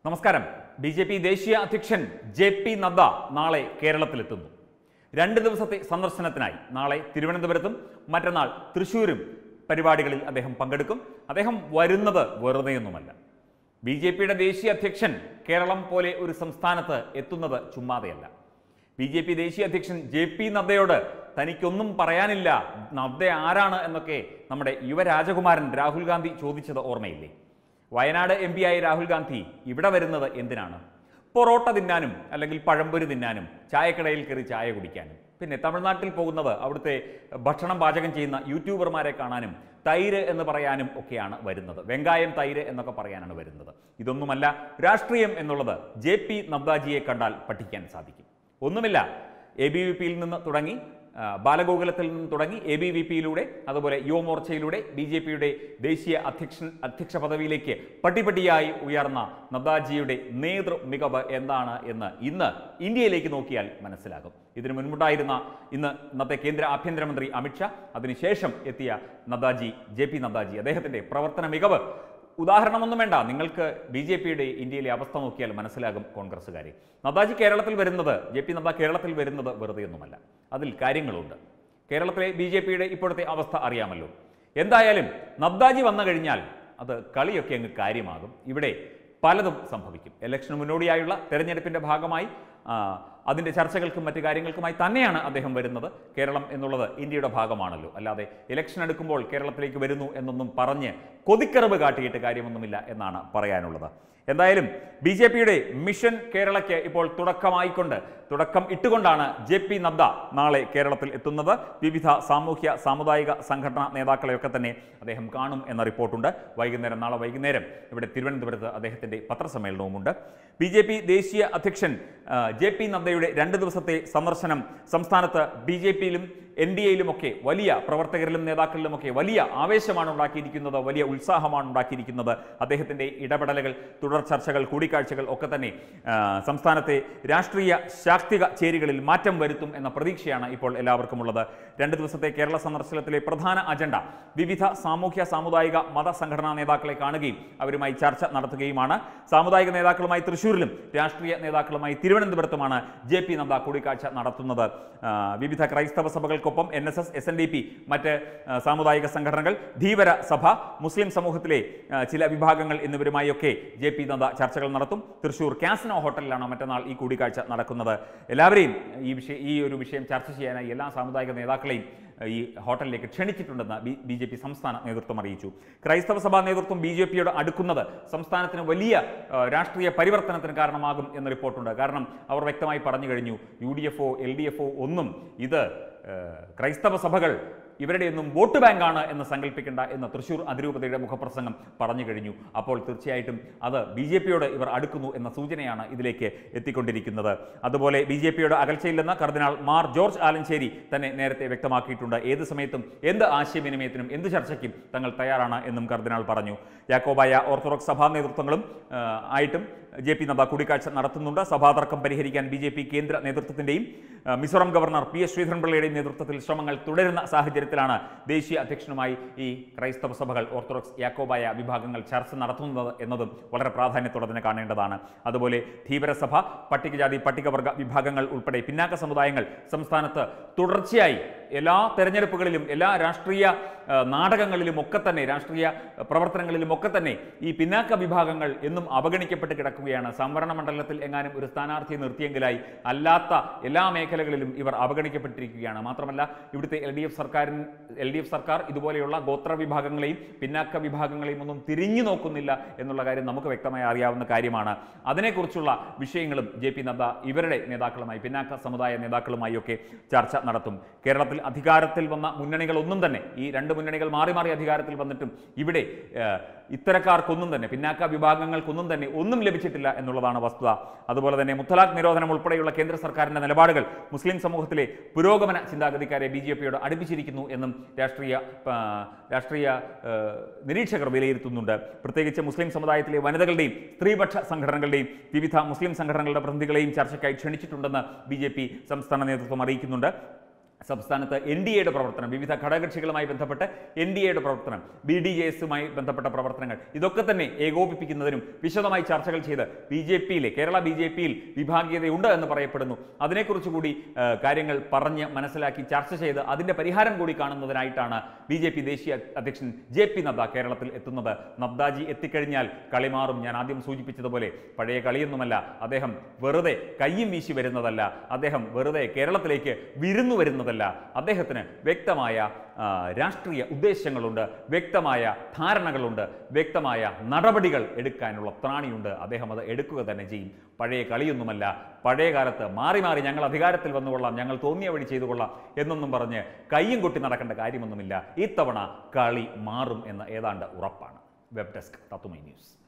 നമസ്കാരം B J P ദേശീയ അധ്യക്ഷൻ ജെ പി നദ്ദ നാളെ കേരളത്തിലെത്തുന്നു രണ്ട് ദിവസത്തെ സന്ദർശനത്തിനായി നാളെ തിരുവനന്തപുരത്തും മറ്റന്നാൾ തൃശ്ശൂരും പരിപാടികളിൽ അദ്ദേഹം പങ്കെടുക്കും അദ്ദേഹം വരുന്നത് വെറുതെയൊന്നുമല്ല ബി ജെ പിയുടെ ദേശീയ അധ്യക്ഷൻ കേരളം പോലെ ഒരു സംസ്ഥാനത്ത് എത്തുന്നത് ചുമ്മാതെയല്ല ബി ജെ പി ദേശീയ അധ്യക്ഷൻ ജെ പി നദ്ദയോട് തനിക്കൊന്നും പറയാനില്ല നദ്ദ ആരാണ് എന്നൊക്കെ നമ്മുടെ യുവരാജകുമാരൻ രാഹുൽ ഗാന്ധി ചോദിച്ചത് ഓർമ്മയില്ലേ വയനാട് എം ആയ രാഹുൽ ഗാന്ധി ഇവിടെ വരുന്നത് എന്തിനാണ് പൊറോട്ട തിന്നാനും അല്ലെങ്കിൽ പഴംപൊരി തിന്നാനും ചായക്കടയിൽ കയറി ചായ കുടിക്കാനും പിന്നെ തമിഴ്നാട്ടിൽ പോകുന്നത് അവിടുത്തെ ഭക്ഷണം പാചകം ചെയ്യുന്ന യൂട്യൂബർമാരെ കാണാനും തൈര് എന്ന് പറയാനും ഒക്കെയാണ് വരുന്നത് വെങ്കായം തൈര് എന്നൊക്കെ പറയാനാണ് വരുന്നത് ഇതൊന്നുമല്ല രാഷ്ട്രീയം എന്നുള്ളത് ജെ പി നദ്ദാജിയെ കണ്ടാൽ പഠിക്കാൻ സാധിക്കും ഒന്നുമില്ല എ ബി വി പിയിൽ നിന്ന് തുടങ്ങി ആ, ബാലഗോകുലത്തിൽ നിന്ന് തുടങ്ങി എ ബി വി പിയിലൂടെ അതുപോലെ യുവമോർച്ചയിലൂടെ ബി ജെ പിയുടെ ദേശീയ അധ്യക്ഷൻ അധ്യക്ഷ പദവിയിലേക്ക് പട്ടിപട്ടിയായി ഉയർന്ന നദ്ദാജിയുടെ നേതൃ മികവ് എന്താണ് എന്ന് ഇന്ന് ഇന്ത്യയിലേക്ക് നോക്കിയാൽ മനസ്സിലാകും ഇതിനു മുൻപുണ്ടായിരുന്ന ഇന്ന് ഇന്നത്തെ കേന്ദ്ര ആഭ്യന്തരമന്ത്രി അമിത്ഷാ അതിനുശേഷം എത്തിയ നദ്ദാജി ജെ പി നദ്ദാജി അദ്ദേഹത്തിൻ്റെ പ്രവർത്തന മികവ് ഉദാഹരണമൊന്നും വേണ്ട നിങ്ങൾക്ക് ബി ജെ പിയുടെ ഇന്ത്യയിലെ അവസ്ഥ നോക്കിയാൽ മനസ്സിലാകും കോൺഗ്രസ്സുകാരെ നദ്ദാജി കേരളത്തിൽ വരുന്നത് ജെ പി നദ്ദ കേരളത്തിൽ വരുന്നത് വെറുതെയൊന്നുമല്ല അതിൽ കാര്യങ്ങളുണ്ട് കേരളത്തിലെ ബി ജെ പിയുടെ ഇപ്പോഴത്തെ അവസ്ഥ അറിയാമല്ലോ എന്തായാലും നദ്ദാജി വന്നു കഴിഞ്ഞാൽ അത് കളിയൊക്കെ അങ്ങ് കാര്യമാകും ഇവിടെ പലതും സംഭവിക്കും ഇലക്ഷന് മുന്നോടിയായുള്ള തെരഞ്ഞെടുപ്പിന്റെ ഭാഗമായി ആ, അതിന്റെ ചർച്ചകൾക്കും മറ്റു കാര്യങ്ങൾക്കുമായി തന്നെയാണ് അദ്ദേഹം വരുന്നത് കേരളം എന്നുള്ളത് ഇന്ത്യയുടെ ഭാഗമാണല്ലോ അല്ലാതെ ഇലക്ഷൻ എടുക്കുമ്പോൾ കേരളത്തിലേക്ക് വരുന്നു എന്നൊന്നും പറഞ്ഞ് കൊതിക്കറവ് കാട്ടിയിട്ട് കാര്യമൊന്നുമില്ല എന്നാണ് പറയാനുള്ളത് എന്തായാലും ബി ജെ പിയുടെ മിഷൻ കേരളയ്ക്ക് ഇപ്പോൾ തുടക്കമായിക്കൊണ്ട് തുടക്കം ഇട്ടുകൊണ്ടാണ് ജെ പി നദ്ദ നാളെ കേരളത്തിൽ എത്തുന്നത് വിവിധ സാമൂഹ്യ സാമുദായിക സംഘടനാ നേതാക്കളെയൊക്കെ തന്നെ അദ്ദേഹം കാണും എന്ന റിപ്പോർട്ടുണ്ട് വൈകുന്നേരം നാളെ വൈകുന്നേരം ഇവിടെ തിരുവനന്തപുരത്ത് അദ്ദേഹത്തിൻ്റെ പത്രസമ്മേളനവുമുണ്ട് ബി ജെ പി ദേശീയ അധ്യക്ഷൻ ആ, ജെ പി നദ്ദയുടെ രണ്ട് ദിവസത്തെ സന്ദർശനം സംസ്ഥാനത്ത് ബി ജെ പിയിലും എൻ ഡി എയിലുമൊക്കെ വലിയ പ്രവർത്തകരിലും നേതാക്കളിലുമൊക്കെ വലിയ ആവേശമാണ് ഉണ്ടാക്കിയിരിക്കുന്നത് വലിയ ഉത്സാഹമാണ് ഉണ്ടാക്കിയിരിക്കുന്നത് അദ്ദേഹത്തിൻ്റെ ഇടപെടലുകൾ തുടർ ചർച്ചകൾ കൂടിക്കാഴ്ചകൾ ഒക്കെ തന്നെ ആ, സംസ്ഥാനത്തെ രാഷ്ട്രീയ ശാക്തിക ചേരികളിൽ മാറ്റം വരുത്തും എന്ന പ്രതീക്ഷയാണ് ഇപ്പോൾ എല്ലാവർക്കും ഉള്ളത് രണ്ട് ദിവസത്തെ കേരള സന്ദർശനത്തിലെ പ്രധാന അജണ്ട വിവിധ സാമൂഹ്യ സാമുദായിക മത സംഘടനാ നേതാക്കളെ കാണുകയും അവരുമായി ചർച്ച നടത്തുകയുമാണ് സാമുദായിക നേതാക്കളുമായി തൃശ്ശൂരിലും രാഷ്ട്രീയ നേതാക്കളുമായി തിരുവനന്തപുരത്തുമാണ് ജെ പി നദ്ദ കൂടിക്കാഴ്ച നടത്തുന്നത് ആ, വിവിധ ക്രൈസ്തവ സഭകൾക്കൊപ്പം N S S S N D P മറ്റ് ആ, സാമുദായിക സംഘടനകൾ ധീവര സഭ മുസ്ലിം സമൂഹത്തിലെ ആ, ചില വിഭാഗങ്ങൾ എന്നിവരുമായൊക്കെ ജെ പി നദ്ദ ചർച്ചകൾ നടത്തും തൃശൂർ കാസിനോ ഹോട്ടലിലാണ് മറ്റന്നാൾ ഈ കൂടിക്കാഴ്ച നടക്കുന്നത് എല്ലാവരെയും ഈ വിഷയം ഈ ഒരു വിഷയം ചർച്ച ചെയ്യാനായി എല്ലാ സാമുദായിക നേതാക്കളെയും ഈ ഹോട്ടലിലേക്ക് ക്ഷണിച്ചിട്ടുണ്ടെന്ന് ബി ബി ജെ പി സംസ്ഥാന നേതൃത്വം അറിയിച്ചു ക്രൈസ്തവ സഭാ നേതൃത്വം ബി ജെ പിയോട് അടുക്കുന്നത് സംസ്ഥാനത്തിന് വലിയ ആ, രാഷ്ട്രീയ പരിവർത്തനത്തിന് കാരണമാകും എന്ന റിപ്പോർട്ടുണ്ട് കാരണം അവർ വ്യക്തമായി പറഞ്ഞു കഴിഞ്ഞു യു ഡി എഫ് ഒ എൽ ഡി എഫ് ഒ ഒന്നും ഇത് ആ, ക്രൈസ്തവ സഭകൾ ഇവരുടെയൊന്നും വോട്ട് ബാങ്കാണ് എന്ന് സങ്കല്പിക്കേണ്ട എന്ന് തൃശൂർ അതിരൂപതയുടെ മുഖപ്രസംഗം പറഞ്ഞു കഴിഞ്ഞു അപ്പോൾ തീർച്ചയായിട്ടും അത് ബി ജെ പിയോട് ഇവർ അടുക്കുന്നു എന്ന സൂചനയാണ് ഇതിലേക്ക് എത്തിക്കൊണ്ടിരിക്കുന്നത് അതുപോലെ ബി ജെ പിയുടെ അകൽച്ചയില്ലെന്ന് കർദിനാൾ മാർ ജോർജ് ആലഞ്ചേരി തന്നെ നേരത്തെ വ്യക്തമാക്കിയിട്ടുണ്ട് ഏത് സമയത്തും എന്ത് ആശയവിനിമയത്തിനും എന്ത് ചർച്ചയ്ക്കും തങ്ങൾ തയ്യാറാണ് എന്നും കർദിനാൾ പറഞ്ഞു യാക്കോബായ ഓർത്തഡോക്സ് സഭാ നേതൃത്വങ്ങളും ആ, ആയിട്ടും ജെ പി നദ്ദ കൂടിക്കാഴ്ച നടത്തുന്നുണ്ട് സഭാതർക്കം പരിഹരിക്കാൻ ബി ജെ പി കേന്ദ്ര നേതൃത്വത്തിന്റെയും ആ, മിസോറാം ഗവർണർ പി എസ് ശ്രീധരൻപിള്ളയുടെയും നേതൃത്വത്തിൽ ശ്രമങ്ങൾ തുടരുന്ന സാഹചര്യത്തിലാണ് ദേശീയ അധ്യക്ഷനുമായി ഈ ക്രൈസ്തവ സഭകൾ ഓർത്തഡോക്സ് യാക്കോബായ വിഭാഗങ്ങൾ ചർച്ച നടത്തുന്നത് എന്നതും വളരെ പ്രാധാന്യത്തോടെ തന്നെ കാണേണ്ടതാണ് അതുപോലെ ധീവരസഭ പട്ടികജാതി പട്ടികവർഗ വിഭാഗങ്ങൾ ഉൾപ്പെടെ പിന്നാക്ക സമുദായങ്ങൾ സംസ്ഥാനത്ത് തുടർച്ചയായി എല്ലാ തെരഞ്ഞെടുപ്പുകളിലും എല്ലാ രാഷ്ട്രീയ ആ, നാടകങ്ങളിലും ഒക്കെ തന്നെ രാഷ്ട്രീയ പ്രവർത്തനങ്ങളിലും ഒക്കെ തന്നെ ഈ പിന്നാക്ക വിഭാഗങ്ങൾ എന്നും അവഗണിക്കപ്പെട്ട് കിടക്കുകയാണ് സംവരണ മണ്ഡലത്തിൽ എങ്ങാനും ഒരു സ്ഥാനാർത്ഥിയെ നിർത്തിയെങ്കിലായി അല്ലാത്ത എല്ലാ മേഖലകളിലും ഇവർ അവഗണിക്കപ്പെട്ടിരിക്കുകയാണ് മാത്രമല്ല ഇവിടുത്തെ എൽ ഡി എഫ് സർക്കാരിൻ എൽ ഡി എഫ് സർക്കാർ ഇതുപോലെയുള്ള ഗോത്ര വിഭാഗങ്ങളെയും പിന്നാക്ക വിഭാഗങ്ങളെയും ഒന്നും തിരിഞ്ഞു നോക്കുന്നില്ല എന്നുള്ള കാര്യം നമുക്ക് വ്യക്തമായി അറിയാവുന്ന കാര്യമാണ് അതിനെക്കുറിച്ചുള്ള വിഷയങ്ങളും ജെ പി നദ്ദ ഇവരുടെ നേതാക്കളുമായി പിന്നാക്ക സമുദായ നേതാക്കളുമായി ഒക്കെ ചർച്ച നടത്തും കേരളത്തിൽ അധികാരത്തിൽ വന്ന മുന്നണികളൊന്നും തന്നെ ഈ രണ്ട് മുന്നണികൾ മാറി മാറി അധികാരത്തിൽ വന്നിട്ടും ഇവിടെ ഏഹ്, ഇത്തരക്കാർക്കൊന്നും തന്നെ പിന്നാക്ക വിഭാഗങ്ങൾക്കൊന്നും തന്നെ ഒന്നും ലഭിച്ചിട്ടില്ല എന്നുള്ളതാണ് വസ്തുത അതുപോലെ തന്നെ മുത്തലാഖ് നിരോധനം ഉൾപ്പെടെയുള്ള കേന്ദ്ര സർക്കാരിന്റെ നിലപാടുകൾ മുസ്ലിം സമൂഹത്തിലെ പുരോഗമന ചിന്താഗതിക്കാരെ ബി ജെ പിയോട് അടുപ്പിച്ചിരിക്കുന്നു എന്നും രാഷ്ട്രീയ ആ, രാഷ്ട്രീയ ആ, നിരീക്ഷകർ വിലയിരുത്തുന്നുണ്ട് പ്രത്യേകിച്ച് മുസ്ലിം സമുദായത്തിലെ വനിതകളുടെയും സ്ത്രീപക്ഷ സംഘടനകളുടെയും വിവിധ മുസ്ലിം സംഘടനകളുടെ പ്രതിനിധികളെയും ചർച്ചയ്ക്കായി ക്ഷണിച്ചിട്ടുണ്ടെന്ന് ബി സംസ്ഥാന നേതൃത്വം അറിയിക്കുന്നുണ്ട് സംസ്ഥാനത്ത് എൻ ഡി എയുടെ പ്രവർത്തനം വിവിധ ഘടകകക്ഷികളുമായി ബന്ധപ്പെട്ട് എൻ ഡി എയുടെ പ്രവർത്തനം ബി ഡി ജെ എസുമായി ബന്ധപ്പെട്ട പ്രവർത്തനങ്ങൾ ഇതൊക്കെ തന്നെ ഏകോപിപ്പിക്കുന്നതിനും വിശദമായി ചർച്ചകൾ ചെയ്ത് ബി ജെ പിയിലെ കേരള ബി ജെ പിയിൽ വിഭാഗീയതയുണ്ട് എന്ന് പറയപ്പെടുന്നു അതിനെക്കുറിച്ച് കൂടി ആ, കാര്യങ്ങൾ പറഞ്ഞ് മനസ്സിലാക്കി ചർച്ച ചെയ്ത് അതിൻ്റെ പരിഹാരം കൂടി കാണുന്നതിനായിട്ടാണ് ബി ജെ പി ദേശീയ അധ്യക്ഷൻ ജെ പി നദ്ദ കേരളത്തിൽ എത്തുന്നത് നദ്ദാജി എത്തിക്കഴിഞ്ഞാൽ കളി മാറും ഞാൻ ആദ്യം സൂചിപ്പിച്ചതുപോലെ പഴയ കളിയൊന്നുമല്ല അദ്ദേഹം വെറുതെ കയ്യും വീശി വരുന്നതല്ല അദ്ദേഹം വെറുതെ കേരളത്തിലേക്ക് വിരുന്നു വരുന്നതല്ല അദ്ദേഹത്തിന് വ്യക്തമായ ആ, രാഷ്ട്രീയ ഉദ്ദേശങ്ങളുണ്ട് വ്യക്തമായ ധാരണകളുണ്ട് വ്യക്തമായ നടപടികൾ എടുക്കാനുള്ള ത്രാണിയുണ്ട് അദ്ദേഹം അത് എടുക്കുക തന്നെ ചെയ്യും പഴയ കളിയൊന്നുമല്ല പഴയ കാലത്ത് മാറി മാറി ഞങ്ങൾ അധികാരത്തിൽ വന്നുകൊള്ളാം ഞങ്ങൾ തോന്നിയ വഴി ചെയ്തു കൊള്ളാം എന്നൊന്നും പറഞ്ഞ് കയ്യും കൊട്ടി നടക്കേണ്ട കാര്യമൊന്നുമില്ല ഇത്തവണ കളി മാറും എന്ന് ഏതാണ്ട് ഉറപ്പാണ് വെബ് ഡെസ്ക് തത്തുമൈ ന്യൂസ്